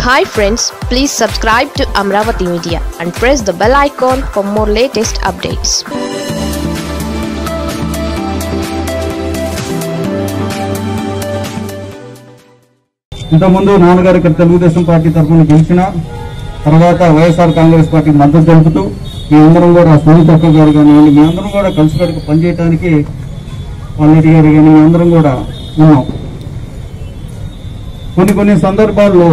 hi friends please subscribe to Amaravati media and press the bell icon for more latest updates ఇంతకుముందు నాన్నగారు ఇక్కడ Telugu Desam party తరఫున గెలిచిన తర్వాత వైఎస్ఆర్ కాంగ్రెస్ పార్టీకి మద్దతు తెలుపుతూ మీ అందరం కూడా సునీత అక్క గారు కానివ్వండి మీ అందరం కూడా కలిసికట్టుకు పనిచేయడానికి పల్లెటి గారు కానీ మీ అందరం కూడా ఉన్నాం కొన్ని కొన్ని సందర్భాల్లో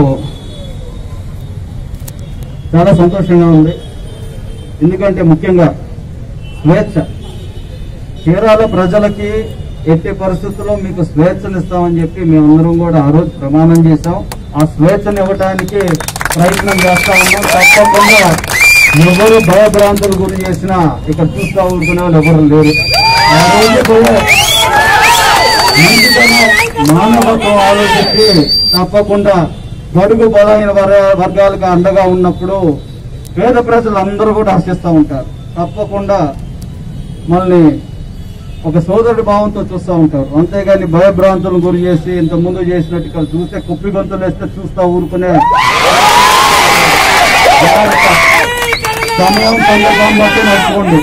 చాలా సంతోషంగా ఉంది ఎందుకంటే ముఖ్యంగా స్వేచ్ఛ చీరాల ప్రజలకి ఎట్టి పరిస్థితుల్లో మీకు స్వేచ్ఛను ఇస్తామని చెప్పి మేమందరం కూడా ఆ రోజు ప్రమాణం చేశాం ఆ స్వేచ్ఛను ఇవ్వడానికి ప్రయత్నం చేస్తా ఉన్నాం తప్పకుండా ఎవరు భయభ్రాంతులు గురి చేసినా ఇక్కడ చూస్తా ఊరుకునే వాళ్ళు ఎవరు లేరు ఆ రోజు కూడా మంచితనం, మానవత్వం ఆలోచించి తప్పకుండా బడుగు బలహీన వర- వర్గాలకు అండగా ఉన్నప్పుడు పేద ప్రజలు అందరూ కూడా హర్షిస్తూ ఉంటారు తప్పకుండా మనల్ని ఒక సోదరుడి భావంతో చూస్తూ ఉంటారు అంతేగాని భయభ్రాంతులను గురి చేసి ఇంత ముందు చేసినట్టు ఇక్కడ చూస్తే కుప్పి గొంతులు వేస్తే చూస్తా ఊరుకునే సమయం సందర్భం బట్టి నడుచుకోండి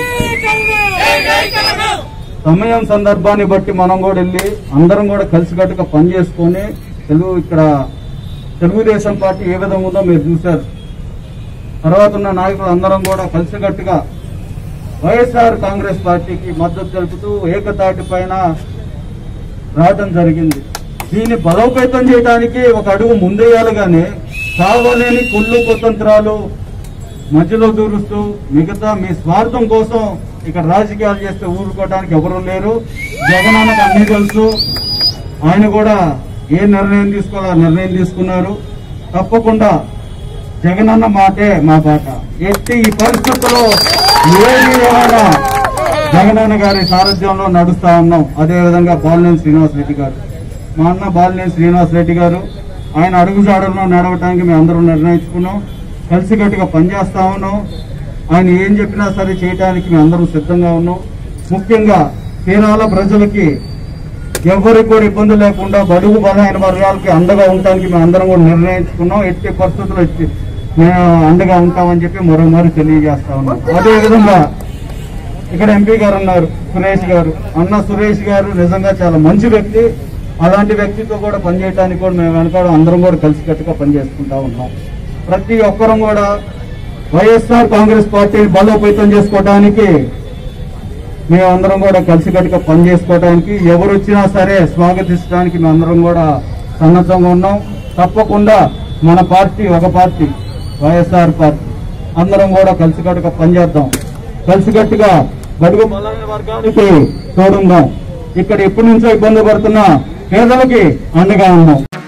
సమయం సందర్భాన్ని బట్టి మనం కూడా వెళ్ళి అందరం కూడా కలిసికట్టుగా పనిచేసుకొని తెలుగు ఇక్కడ తెలుగుదేశం పార్టీ ఏ విధంగా ఉందో మీరు చూశారు తర్వాత ఉన్న నాయకులు అందరం కూడా కలిసికట్టుగా వైఎస్ఆర్ కాంగ్రెస్ పార్టీకి మద్దతు తెలుపుతూ ఏకతాటి పైన రావడం జరిగింది దీన్ని బలోపేతం చేయడానికి ఒక అడుగు ముందేయాలి కానీ కావాలని కుళ్ళు కుతంత్రాలు మధ్యలో దూరుస్తూ మిగతా మీ స్వార్థం కోసం ఇక్కడ రాజకీయాలు చేస్తే ఊరుకోవడానికి ఎవరు లేరు జగనన్నకు అన్ని తెలుసు ఆయన కూడా ఏ నిర్ణయం తీసుకోవాలో ఆ నిర్ణయం తీసుకున్నారు తప్పకుండా జగనన్న మాటే మా బాట ఎట్టి ఈ పరిస్థితుల్లో ఏది ఏమైనా జగనన్న గారి సారథ్యంలో నడుస్తా ఉన్నాం అదే విధంగా బాలినేని శ్రీనివాస్ రెడ్డి గారు మా అన్న బాలినేని శ్రీనివాస్ రెడ్డి గారు ఆయన అడుగుజాడల్లో నడవటానికి మేము అందరం నిర్ణయించుకున్నాం కలిసికట్టుగా పనిచేస్తా ఉన్నాం ఆయన ఏం చెప్పినా సరే చేయడానికి మేము అందరం సిద్ధంగా ఉన్నాం ముఖ్యంగా తీరాల ప్రజలకి ఎవరికి కూడా ఇబ్బంది లేకుండా బడుగు బలహీన వర్గాలకి అండగా ఉండటానికి మేము అందరం కూడా నిర్ణయించుకున్నాం ఎట్టి పరిస్థితుల్లో ఎట్టి మేము అండగా ఉంటామని చెప్పి మరో మరి తెలియజేస్తా ఉన్నాం అదే విధంగా ఇక్కడ ఎంపీ గారు ఉన్నారు సురేష్ గారు అన్న సురేష్ గారు నిజంగా చాలా మంచి వ్యక్తి అలాంటి వ్యక్తితో కూడా పనిచేయడానికి కూడా మేము వెనకాల అందరం కూడా కలిసికట్టుగా పనిచేసుకుంటా ఉన్నాం ప్రతి ఒక్కరం కూడా వైఎస్ఆర్ కాంగ్రెస్ పార్టీని బలోపేతం చేసుకోవడానికి మేమందరం కూడా కలిసికట్టుగా పనిచేసుకోవడానికి ఎవరు వచ్చినా సరే స్వాగతించడానికి మేమందరం కూడా సన్నద్ధంగా ఉన్నాం తప్పకుండా మన పార్టీ ఒక పార్టీ వైఎస్ఆర్ పార్టీ అందరం కూడా కలిసికట్టుగా పనిచేద్దాం కలిసికట్టుగా బడుగు బలైన వర్గానికి తోడుందాం ఇక్కడ ఎప్పటి నుంచో ఇబ్బంది పడుతున్న పేదలకి అండగా ఉన్నాం